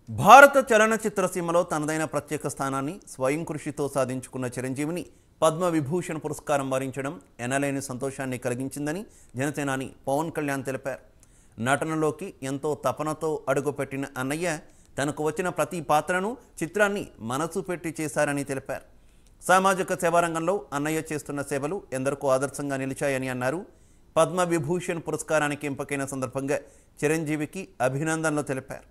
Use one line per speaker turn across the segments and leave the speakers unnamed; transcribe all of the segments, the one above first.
భారత చలనచిత్ర సీమలో తనదైన ప్రత్యేక స్థానాన్ని స్వయం కృషితో సాధించుకున్న చిరంజీవిని పద్మ విభూషణ్ పురస్కారం వరించడం ఎనలేని సంతోషాన్ని కలిగించిందని జనసేనాని పవన్ కళ్యాణ్ తెలిపారు నటనలోకి ఎంతో తపనతో అడుగుపెట్టిన అన్నయ్య తనకు వచ్చిన ప్రతి పాత్రను చిత్రాన్ని మనసు పెట్టి చేశారని తెలిపారు సామాజిక సేవా రంగంలో అన్నయ్య చేస్తున్న సేవలు ఎందరికో ఆదర్శంగా నిలిచాయని అన్నారు పద్మ విభూషణ్ పురస్కారానికి ఎంపికైన సందర్భంగా చిరంజీవికి అభినందనలు తెలిపారు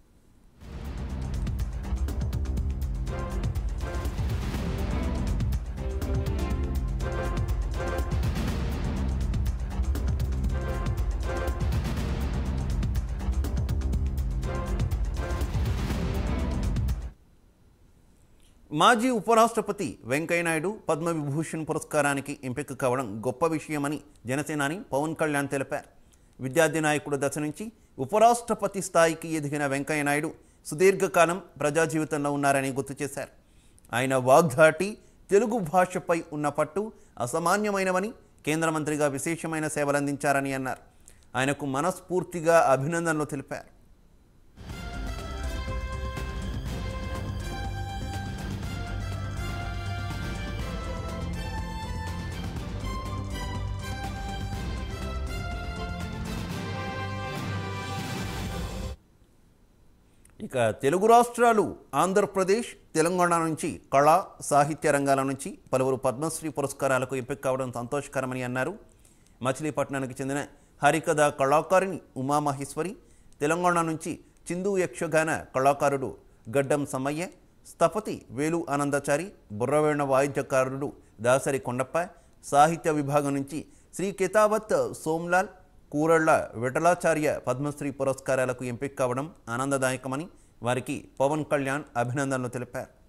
మాజీ ఉపరాష్ట్రపతి వెంకయ్యనాయుడు పద్మవిభూషణ్ పురస్కారానికి ఎంపిక కావడం గొప్ప విషయమని జనసేనాని పవన్ కళ్యాణ్ తెలిపారు విద్యార్థి నాయకుడు దశ నుంచి ఉపరాష్ట్రపతి స్థాయికి ఎదిగిన వెంకయ్యనాయుడు సుదీర్ఘకాలం ప్రజా జీవితంలో ఉన్నారని గుర్తు చేశారు ఆయన వాగ్దాటి తెలుగు భాషపై ఉన్న పట్టు అసామాన్యమైనవని కేంద్ర మంత్రిగా విశేషమైన సేవలందించారని అన్నారు ఆయనకు మనస్ఫూర్తిగా అభినందనలు తెలిపారు ఇక తెలుగు రాష్ట్రాలు ఆంధ్రప్రదేశ్ తెలంగాణ నుంచి కళా సాహిత్య రంగాల నుంచి పలువురు పద్మశ్రీ పురస్కారాలకు ఎంపిక కావడం సంతోషకరమని అన్నారు మచిలీపట్నానికి చెందిన హరికథ కళాకారిణి ఉమామహేశ్వరి తెలంగాణ నుంచి చిందు యక్షగాన కళాకారుడు గడ్డం సమ్మయ్య స్థపతి వేలు ఆనందాచారి బుర్రవేణ వాయిద్యకారుడు దాసరి కొండప్ప సాహిత్య విభాగం నుంచి శ్రీ కెతావత్ సోమ్లాల్ కూరళ్ల విఠలాచార్య పద్మశ్రీ పురస్కారాలకు ఎంపిక కావడం ఆనందదాయకమని వారికి పవన్ కళ్యాణ్ అభినందనలు తెలిపారు